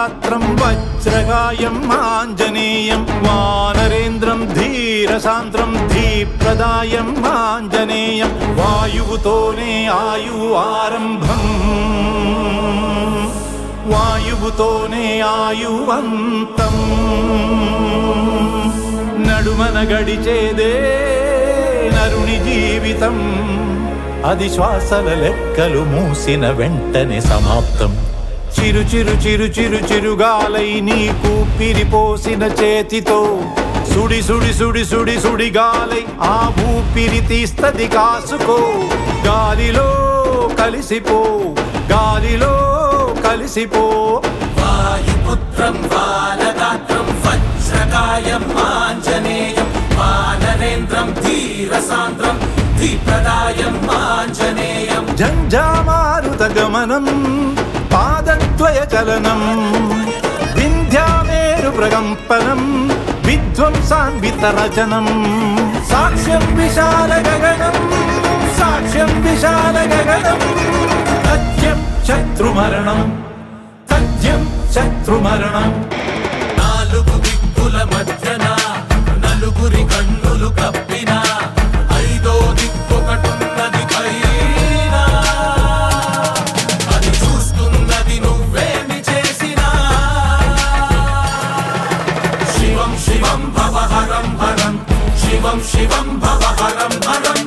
బాలగాత్రం వజ్రగాయం ఆంజనేయం వానరేంద్రం ధీరసాంద్రం ధీప్రదాయం ఆంజనేయం వాయువుతోనే ఆయువు ఆరంభం వాయువుతోనే ఆయువంతం నడుమన గడిచేదే నరుని జీవితం అది శ్వాసల లెక్కలు మూసిన వెంటనే సమాప్తం చిరు చిరు చిరు చిరు చిరుగాలై నీకు పిరిపోసిన చేతితో సుడి సుడి సుడి సుడి సుడి గాలై ఆ ఊపిరి తీస్తది కాసుకో గాలిలో కలిసిపో గాలిలో కలిసిపో వాయుపుత్రం బాలగాత్రం వజ్రకాయం ఆంజనేయం వానరేంద్రం ధీరసాంద్రం ధీప్రదాయం ఆంజనేయం జంజామారుత గమనం పాదద్వయ చలనం వింధ్యామేరు ప్రకంపనం విధ్వంసాన్విత రచనం సాక్ష్యం విశాల గగనం సాక్ష్యం విశాల గగనం తథ్యం శత్రుమరణం తథ్యం శత్రుమరణం నాలుగు దిక్కుల మధ్యన నలుగురి కన్నులు కప్పిన ఐదో దిక్కొకటున్నది పైన అది చూస్తున్నది నువ్వేమి చేసినా శివం శివం భవహరం హరం శివం శివం భవహరం హరం